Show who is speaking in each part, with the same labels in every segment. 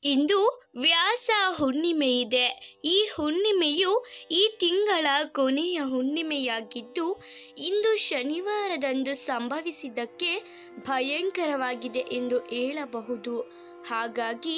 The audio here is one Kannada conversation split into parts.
Speaker 1: ಇಂದು ವ್ಯಾಸ ಹುಣ್ಣಿಮೆ ಇದೆ ಈ ಹುಣ್ಣಿಮೆಯು ಈ ತಿಂಗಳ ಕೊನೆಯ ಹುಣ್ಣಿಮೆಯಾಗಿದ್ದು ಇಂದು ಶನಿವಾರದಂದು ಸಂಭವಿಸಿದ್ದಕ್ಕೆ ಭಯಂಕರವಾಗಿದೆ ಎಂದು ಹೇಳಬಹುದು ಹಾಗಾಗಿ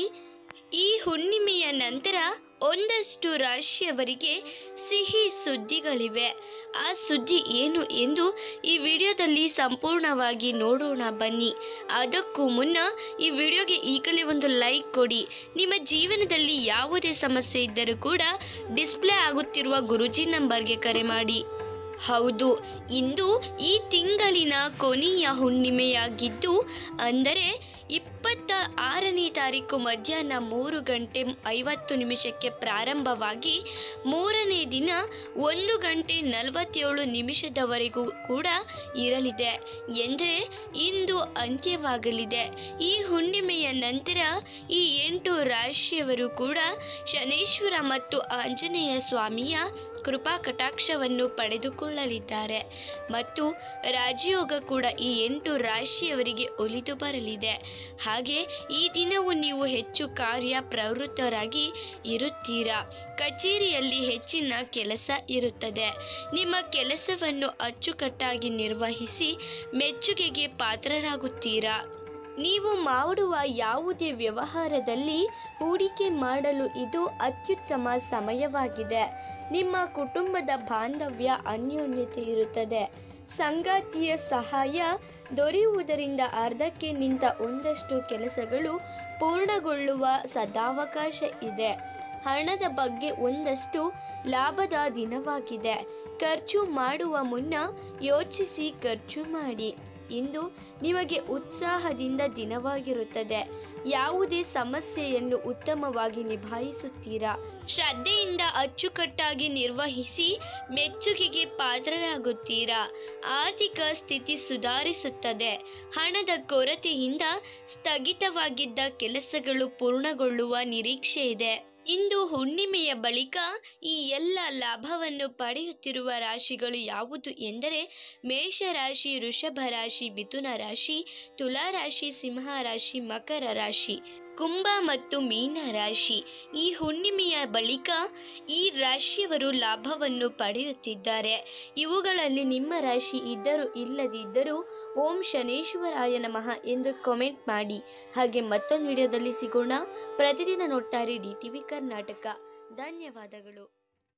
Speaker 1: ಈ ಹುಣ್ಣಿಮೆಯ ನಂತರ ಒಂದಷ್ಟು ರಾಶಿಯವರಿಗೆ ಸಿಹಿ ಸುದ್ದಿಗಳಿವೆ ಆ ಸುದ್ದಿ ಏನು ಎಂದು ಈ ವಿಡಿಯೋದಲ್ಲಿ ಸಂಪೂರ್ಣವಾಗಿ ನೋಡೋಣ ಬನ್ನಿ ಅದಕ್ಕೂ ಮುನ್ನ ಈ ವಿಡಿಯೋಗೆ ಈಗಲೇ ಒಂದು ಲೈಕ್ ಕೊಡಿ ನಿಮ್ಮ ಜೀವನದಲ್ಲಿ ಯಾವುದೇ ಸಮಸ್ಯೆ ಇದ್ದರೂ ಕೂಡ ಡಿಸ್ಪ್ಲೇ ಆಗುತ್ತಿರುವ ಗುರುಜಿ ನಂಬರ್ಗೆ ಕರೆ ಮಾಡಿ ಹೌದು ಇಂದು ಈ ತಿಂಗಳಿನ ಕೊನೆಯ ಹುಣ್ಣಿಮೆಯಾಗಿದ್ದು ಅಂದರೆ ಇಪ್ಪತ್ತ ಆರನೇ ತಾರೀಕು ಮಧ್ಯಾಹ್ನ ಮೂರು ಗಂಟೆ ಐವತ್ತು ನಿಮಿಷಕ್ಕೆ ಪ್ರಾರಂಭವಾಗಿ ಮೂರನೇ ದಿನ ಒಂದು ಗಂಟೆ ನಲವತ್ತೇಳು ನಿಮಿಷದವರೆಗೂ ಕೂಡ ಇರಲಿದೆ ಎಂದರೆ ಇಂದು ಅಂತ್ಯವಾಗಲಿದೆ ಈ ಹುಣ್ಣಿಮೆಯ ನಂತರ ಈ ಎಂಟು ರಾಶಿಯವರು ಕೂಡ ಶನೇಶ್ವರ ಮತ್ತು ಆಂಜನೇಯ ಸ್ವಾಮಿಯ ಕೃಪಾ ಕಟಾಕ್ಷವನ್ನು ಪಡೆದುಕೊಳ್ಳಲಿದ್ದಾರೆ ಮತ್ತು ರಾಜಯೋಗ ಕೂಡ ಈ ಎಂಟು ರಾಶಿಯವರಿಗೆ ಒಲಿದು ಬರಲಿದೆ ಹಾಗೆ ಈ ದಿನವು ನೀವು ಹೆಚ್ಚು ಕಾರ್ಯ ಪ್ರವೃತ್ತರಾಗಿ ಇರುತ್ತೀರಾ ಕಚೇರಿಯಲ್ಲಿ ಹೆಚ್ಚಿನ ಕೆಲಸ ಇರುತ್ತದೆ ನಿಮ್ಮ ಕೆಲಸವನ್ನು ಅಚ್ಚುಕಟ್ಟಾಗಿ ನಿರ್ವಹಿಸಿ ಮೆಚ್ಚುಗೆಗೆ ಪಾತ್ರರಾಗುತ್ತೀರಾ ನೀವು ಮಾಡುವ ಯಾವುದೇ ವ್ಯವಹಾರದಲ್ಲಿ ಹೂಡಿಕೆ ಮಾಡಲು ಇದು ಅತ್ಯುತ್ತಮ ಸಮಯವಾಗಿದೆ ನಿಮ್ಮ ಕುಟುಂಬದ ಬಾಂಧವ್ಯ ಅನ್ಯೋನ್ಯತೆ ಇರುತ್ತದೆ ಸಂಗಾತಿಯ ಸಹಾಯ ದೊರೆಯುವುದರಿಂದ ಅರ್ಧಕ್ಕೆ ನಿಂತ ಒಂದಷ್ಟು ಕೆಲಸಗಳು ಪೂರ್ಣಗೊಳ್ಳುವ ಸದಾವಕಾಶ ಇದೆ ಹಣದ ಬಗ್ಗೆ ಒಂದಷ್ಟು ಲಾಭದ ದಿನವಾಗಿದೆ ಖರ್ಚು ಮಾಡುವ ಮುನ್ನ ಯೋಚಿಸಿ ಖರ್ಚು ಮಾಡಿ ಇಂದು ನಿಮಗೆ ಉತ್ಸಾಹದಿಂದ ದಿನವಾಗಿರುತ್ತದೆ ಯಾವುದೇ ಸಮಸ್ಯೆಯನ್ನು ಉತ್ತಮವಾಗಿ ನಿಭಾಯಿಸುತ್ತೀರಾ ಶ್ರದ್ಧೆಯಿಂದ ಅಚ್ಚುಕಟ್ಟಾಗಿ ನಿರ್ವಹಿಸಿ ಮೆಚ್ಚುಗೆಗೆ ಪಾತ್ರರಾಗುತ್ತೀರಾ ಆರ್ಥಿಕ ಸ್ಥಿತಿ ಸುಧಾರಿಸುತ್ತದೆ ಹಣದ ಕೊರತೆಯಿಂದ ಸ್ಥಗಿತವಾಗಿದ್ದ ಕೆಲಸಗಳು ಪೂರ್ಣಗೊಳ್ಳುವ ನಿರೀಕ್ಷೆ ಇದೆ ಇಂದು ಹುಣ್ಣಿಮೆಯ ಬಳಿಕ ಈ ಎಲ್ಲ ಲಾಭವನ್ನು ಪಡೆಯುತ್ತಿರುವ ರಾಶಿಗಳು ಯಾವುದು ಎಂದರೆ ಮೇಷರಾಶಿ ವೃಷಭ ರಾಶಿ ಮಿಥುನ ರಾಶಿ ತುಲಾ ರಾಶಿ ಸಿಂಹ ರಾಶಿ ಮಕರ ರಾಶಿ ಕುಂಭ ಮತ್ತು ಮೀನ ರಾಶಿ ಈ ಹುಣ್ಣಿಮೆಯ ಬಳಿಕ ಈ ರಾಶಿಯವರು ಲಾಭವನ್ನು ಪಡೆಯುತ್ತಿದ್ದಾರೆ ಇವುಗಳಲ್ಲಿ ನಿಮ್ಮ ರಾಶಿ ಇದ್ದರೂ ಇಲ್ಲದಿದ್ದರೂ ಓಂ ಶನೇಶ್ವರಾಯ ನಮಃ ಎಂದು ಕಾಮೆಂಟ್ ಮಾಡಿ ಹಾಗೆ ಮತ್ತೊಂದು ವಿಡಿಯೋದಲ್ಲಿ ಸಿಗೋಣ ಪ್ರತಿದಿನ ನೋಡ್ತಾರೆ ಡಿ ಟಿ ವಿ ಕರ್ನಾಟಕ ಧನ್ಯವಾದಗಳು